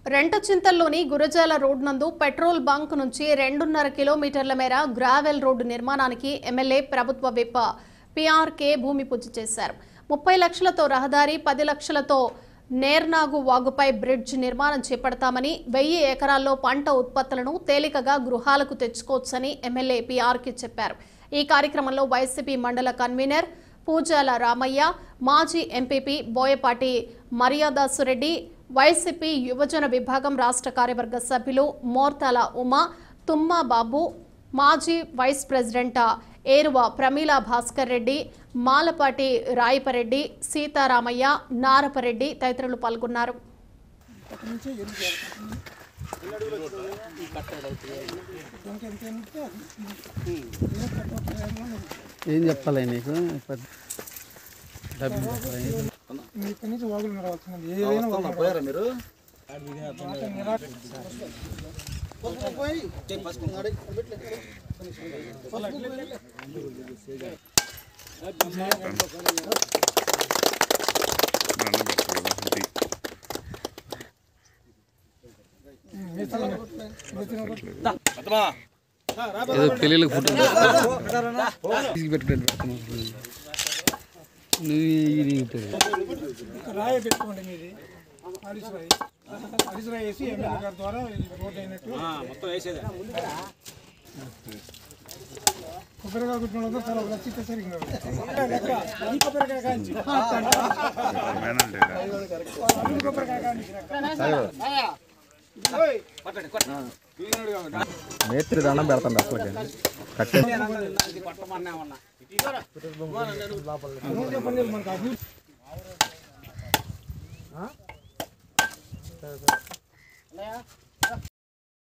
రెంటచింతల్లోని Gurajala road నందు petrol bunk నుంచి రెండున్నర కిలోమీటర్ల మేర గ్రావెల్ రోడ్డు నిర్మాణానికి ఎమ్మెల్యే ప్రభుత్వ విప్ పీఆర్కే భూమి పూజ చేశారు ముప్పై లక్షలతో రహదారి పది లక్షలతో నేర్నాగు వాగుపై బ్రిడ్జ్ నిర్మాణం చేపడతామని వెయ్యి ఎకరాల్లో పంట ఉత్పత్తులను తేలికగా గృహాలకు తెచ్చుకోవచ్చని ఎమ్మెల్యే పీఆర్కే చెప్పారు ఈ కార్యక్రమంలో వైసీపీ మండల కన్వీనర్ పూజాల రామయ్య మాజీ ఎంపీపీ బోయపాటి మర్యాదాసురెడ్డి వైసీపీ యువజన విభాగం రాష్ట్ర కార్యవర్గ సభ్యులు మోర్తాల ఉమా తుమ్మా బాబు మాజీ వైస్ ప్రెసిడెంట్ ఏరువ ప్రమీల భాస్కర్ రెడ్డి మాలపాటి రాయపరెడ్డి సీతారామయ్య నారపరెడ్డి తదితరులు పాల్గొన్నారు ఏం చెప్పాలి నీకు పెద్ద డబ్బులు చెప్పాలి మీ ఇక్కడి నుంచి వాగులు రావాల్సింది ఏదైనా వాగులు పోయారా మీరు ఏదో పెళ్ళిళ్ళకి ఫుడ్ పెట్టండి నువ్వు ఇది రాయి పెట్టుకోండి మీది ఆడిస్ రాయి ఆడిస్ రాయి వేసి ఎమ్మెల్యే గారి ద్వారా ఈ రోడ్ అయినట్టు మొత్తం వేసేదే కొబ్బరికాయ కుట్టిన వాళ్ళందరూ చాలా నచ్చితే సరిగ్గా లెక్క ఈ కొబ్బరికాయ కాంచి అన్ని కొబ్బరికాయ కాంచి మేత్రి దండం పెడతాను అసలు కట్టే నూట పన్నెండు మనకు అభివృద్ధి